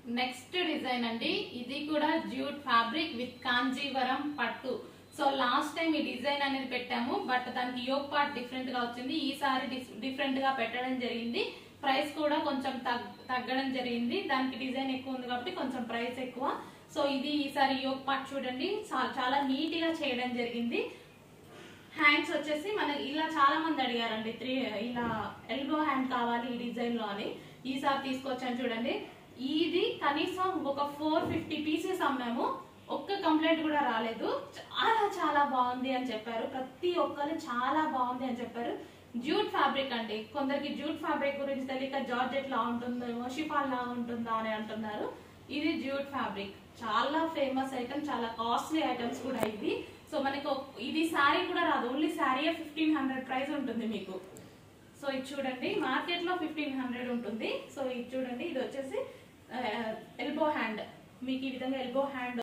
next design అండి ఇది కూడా జ్యూట్ ఫ్యాబ్రిక్ విత్ కాంజీవరం పట్టు సో లాస్ట్ టైం ఈ డిజైన్ అనేది పెట్టాము బట్ దానికి యోగ్ పార్ట్ డిఫరెంట్ గా వచ్చింది ఈసారి డిఫరెంట్ గా పెట్టడం జరిగింది ప్రైస్ కూడా కొంచెం తగ్- తగ్గడం జరిగింది దానికి డిజైన్ ఎక్కువ ఉంది కాబట్టి కొంచెం ప్రైస్ ఎక్కువ సో ఇది ఈసారి యోగ్ పార్ట్ చూడండి చా- చాలా నీట్ గా చేయడం జరిగింది హ్యాండ్స్ వచ్చేసి మనకి ఇలా చాలా మంది అడిగారండి త్రీ ఇలా ఎల్బో హ్యాండ్ కావాలి ఈ డిజైన్ లో అని ఈసారి తీసుకొచ్చాను చూడండి ఇది కనీసం ఒక ఫోర్ ఫిఫ్టీ పీసెస్ అమ్మాము ఒక్క కంప్లైంట్ కూడా రాలేదు చాలా చాలా బాగుంది అని చెప్పారు ప్రతి ఒక్కరు చాలా బాగుంది అని చెప్పారు జ్యూట్ ఫ్యాబ్రిక్ అండి కొందరికి జ్యూట్ ఫ్యాబ్రిక్ గురించి తెలియక జార్జెట్ లా ఉంటుందేమో షిఫాన్ లా ఉంటుందా అని అంటున్నారు ఇది జ్యూట్ ఫ్యాబ్రిక్ చాలా ఫేమస్ ఐటమ్ చాలా కాస్ట్లీ ఐటమ్స్ కూడా ఇవి సో మనకి ఒక- ఇది శారీ కూడా రాదు only sari fifteen hundred price ఉంటుంది మీకు సో ఇది చూడండి మార్కెట్ లో ఫిఫ్టీన్ హండ్రెడ్ ఉంటుంది సో ఇది చూడండి ఇది వచ్చేసి ఎల్బో హ్యాండ్ మీకు ఈ విధంగా ఎల్బో హ్యాండ్